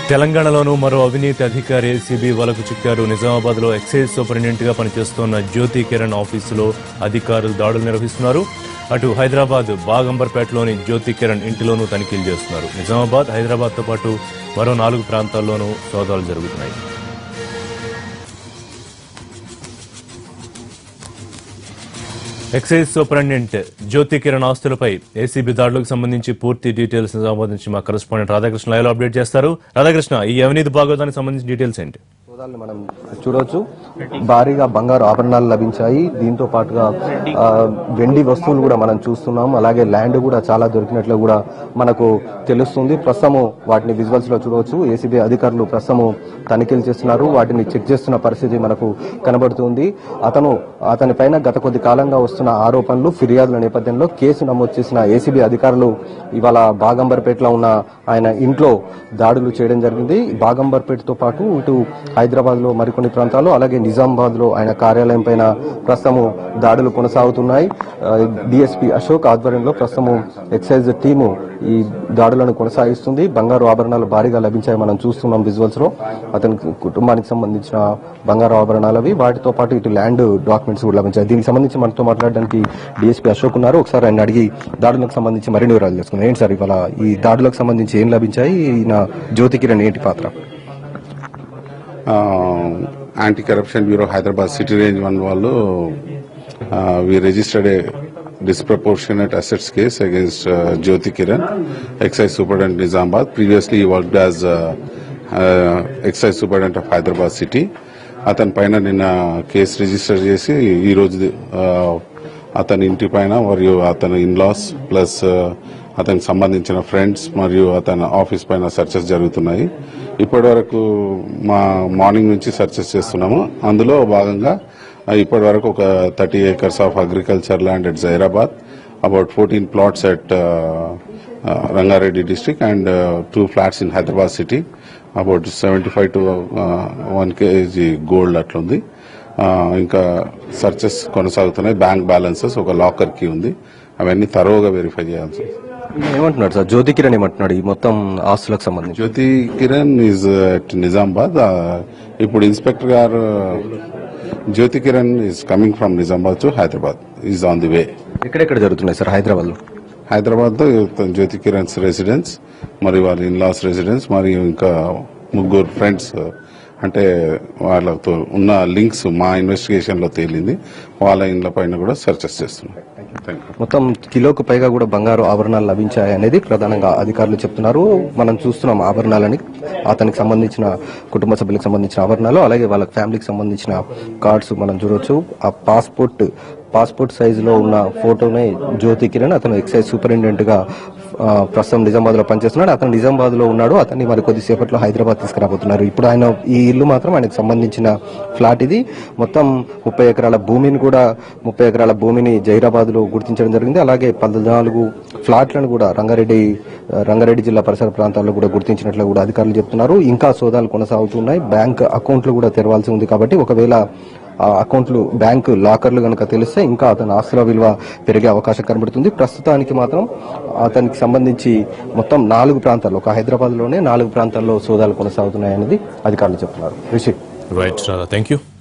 తెలంగాణలోనూ మరో అవినీతి అధికారి ఏసీబీ వలకు చిక్కారు నిజామాబాద్ లో ఎక్సైజ్ సూపరింటెండెంట్ గా పనిచేస్తున్న జ్యోతి కిరణ్ ఆఫీసులో అధికారులు దాడులు నిర్వహిస్తున్నారు అటు హైదరాబాద్ బాగంబర్పేటలోని జ్యోతి కిరణ్ ఇంటిలోనూ తనిఖీలు చేస్తున్నారు నిజామాబాద్ హైదరాబాద్ తో పాటు మరో నాలుగు ప్రాంతాల్లోనూ సోదాలు జరుగుతున్నాయి ఎక్సైజ్ సూపరింటెండెంట్ జ్యోతి కిరణ్ ఆస్తులపై ఏసీబీ దాడులకు సంబంధించి పూర్తి డీటెయిల్స్ సంబంధించి మా కరెస్పాండెంట్ రాధాకృష్ణ లైవ్ లో అప్డేట్ చేస్తారు రాధాకృష్ణ ఈ అవినీతి భాగోదానికి సంబంధించిన డీటెయిల్స్ ఏంటి సోదాలను మనం చూడవచ్చు భారీగా బంగారు ఆభరణాలు లభించాయి దీంతో పాటుగా ఆ, వెండి వస్తువులు కూడా మనం చూస్తున్నాం అలాగే ల్యాండ్ కూడా చాలా దొరికినట్లు కూడా మనకు తెలుస్తుంది ప్రస్తుతము వాటిని విజువల్స్ లో చూడవచ్చు ఏసీబీ అధికారులు ప్రస్తుతము తనిఖీలు చేస్తున్నారు వాటిని చెక్ చేస్తున్న పరిస్థితి మనకు కనబడుతుంది అతను అతని పైన గత కొద్ది కాలంగా వస్తున్న ఆరోపణలు ఫిర్యాదుల నేపథ్యంలో కేసు నమోదు చేసిన ఏసీబీ అధికారులు ఇవాళ బాగంబర్పేటలో ఉన్న ఆయన ఇంట్లో దాడులు చేయడం జరిగింది బాగంబర్పేటతో పాటు ఇటు హైదరాబాద్ లో మరికొన్ని ప్రాంతాలు అలాగే నిజామాబాద్ లో ఆయన కార్యాలయం పైన ప్రస్తుతము దాడులు కొనసాగుతున్నాయి డిఎస్పీ అశోక్ ఆధ్వర్యంలో ప్రస్తుతము ఎక్సైజ్ టీము ఈ దాడులను కొనసాగిస్తుంది బంగారు ఆభరణాలు భారీగా లభించాయి మనం చూస్తున్నాం విజువల్స్ లో అతని కుటుంబానికి సంబంధించిన బంగారు ఆభరణాలు అవి వాటితో పాటు ఇటు ల్యాండ్ డాక్యుమెంట్స్ కూడా లభించాయి దీనికి సంబంధించి మనతో మాట్లాడడానికి డిఎస్పీ అశోక్ ఉన్నారు ఒకసారి ఆయన అడిగి దాడులకు సంబంధించి మరిన్ని వివరాలు తెలుసుకుందాం ఏంటి సార్ ఇవాళ ఈ దాడులకు సంబంధించి ఏం లభించాయి ఈయన జ్యోతి కిరణ్ ఏంటి పాత్ర anti corruption bureau Hyderabad city range one వాళ్ళు we registered a disproportionate assets case against uh, Jyoti Kiran, excise superintendent Nizamabad. Previously, he worked as uh, uh, excise superintendent of Hyderabad city. అతని పైన నిన్న కేసు రిజిస్టర్ చేసి ఈ రోజు అతని ఇంటి పైన మరియు అతని ఇన్లాస్ ప్లస్ అతనికి సంబంధించిన ఫ్రెండ్స్ మరియు అతని ఆఫీస్ పైన సెర్చెస్ జరుగుతున్నాయి ఇప్పటి వరకు మా మార్నింగ్ నుంచి సెర్చెస్ చేస్తున్నాము అందులో భాగంగా ఇప్పటి వరకు ఒక thirty acres of agriculture land at Zaheerabad about fourteen plots at Rangareddy district and two flats in Hyderabad city about seventy five to one KG gold అట్లుంది ఆ, ఇంకా సర్చెస్ కొనసాగుతున్నాయి బ్యాంక్ బ్యాలెన్సెస్ ఒక లాకర్ కి ఉంది అవన్నీ తరోగా వెరిఫై చేయాల్సి ఉంది. ఈయన ఏమంటున్నాడు సార్ జ్యోతి కిరణ్ ఏమంటున్నాడు ఈ మొత్తం ఆస్తులకు సంబంధించి జ్యోతి కిరణ్ ఈజ్ అట్ నిజామాబాద్ ఆ, ఇప్పుడు ఇన్స్పెక్టర్ గారు Jyothi Kiran is coming from Nizamabad to Hyderabad is on the way ఎక్కడెక్కడ జరుగుతున్నాయి సార్ హైదరాబాద్ లో హైదరాబాద్ లో జ్యోతి కిరణ్స్ రెసిడెన్స్ మరియు వాళ్ళ ఇన్లాస్ రెసిడెన్స్ మరియు ఇంకా ముగ్గురు ఫ్రెండ్స్ అంటే వాళ్ళతో ఉన్న లింక్స్ మా ఇన్వెస్టిగేషన్ లో తేలింది వాళ్ళ ఇండ్ల పైన కూడా సెర్చెస్ చేస్తున్నాం థ్యాంక్ యూ మొత్తం కిలోకు పైగా కూడా బంగారు ఆభరణాలు లభించాయి అనేది ప్రధానంగా అధికారులు చెప్తున్నారు మనం చూస్తున్నాం ఆభరణాలని అతనికి సంబంధించిన కుటుంబ సభ్యులకు సంబంధించిన ఆభరణాలు అలాగే వాళ్ళ ఫ్యామిలీకి సంబంధించిన కార్డ్స్ మనం చూడొచ్చు ఆ పాస్పోర్ట్ పాస్పోర్ట్ సైజులో ఉన్న ఫోటోనే జ్యోతి కిరణ్ అతను ఎక్సైజ్ సూపరింటెండెంట్ గా ఆ, ప్రస్తుతం నిజామాబాద్ లో పనిచేస్తున్నాడు అతను నిజామాబాద్ లో ఉన్నాడు అతన్ని మరి కొద్దిసేపట్లో హైదరాబాద్ తీసుకురాబోతున్నారు ఇప్పుడు ఆయన ఈ ఇల్లు మాత్రం ఆయనకు సంబంధించిన ఫ్లాట్ ఇది మొత్తం ముప్పై ఎకరాల భూమిని కూడా ముప్పై ఎకరాల భూమిని జైరాబాద్ లో గుర్తించడం జరిగింది అలాగే పద్నాలుగు ఫ్లాట్లను కూడా రంగారెడ్డి ఆ, రంగారెడ్డి జిల్లా పరిసర ప్రాంతాల్లో కూడా గుర్తించినట్లు కూడా అధికారులు చెప్తున్నారు ఇంకా సోదాలు కొనసాగుతున్నాయి బ్యాంక్ అకౌంట్లు కూడా తెరవాల్సి ఉంది కాబట్టి ఒకవేళ ఆ అకౌంట్లు బ్యాంకు లాకర్లు కనుక తెలిస్తే ఇంకా అతని ఆస్తుల విలువ పెరిగే అవకాశం కనబడుతుంది ప్రస్తుతానికి మాత్రం అతనికి సంబంధించి మొత్తం నాలుగు ప్రాంతాల్లో ఒక హైదరాబాద్ లోనే నాలుగు ప్రాంతాల్లో సోదాలు కొనసాగుతున్నాయనేది అధికారులు చెప్తున్నారు రిషి రైట్ థ్యాంక్ యూ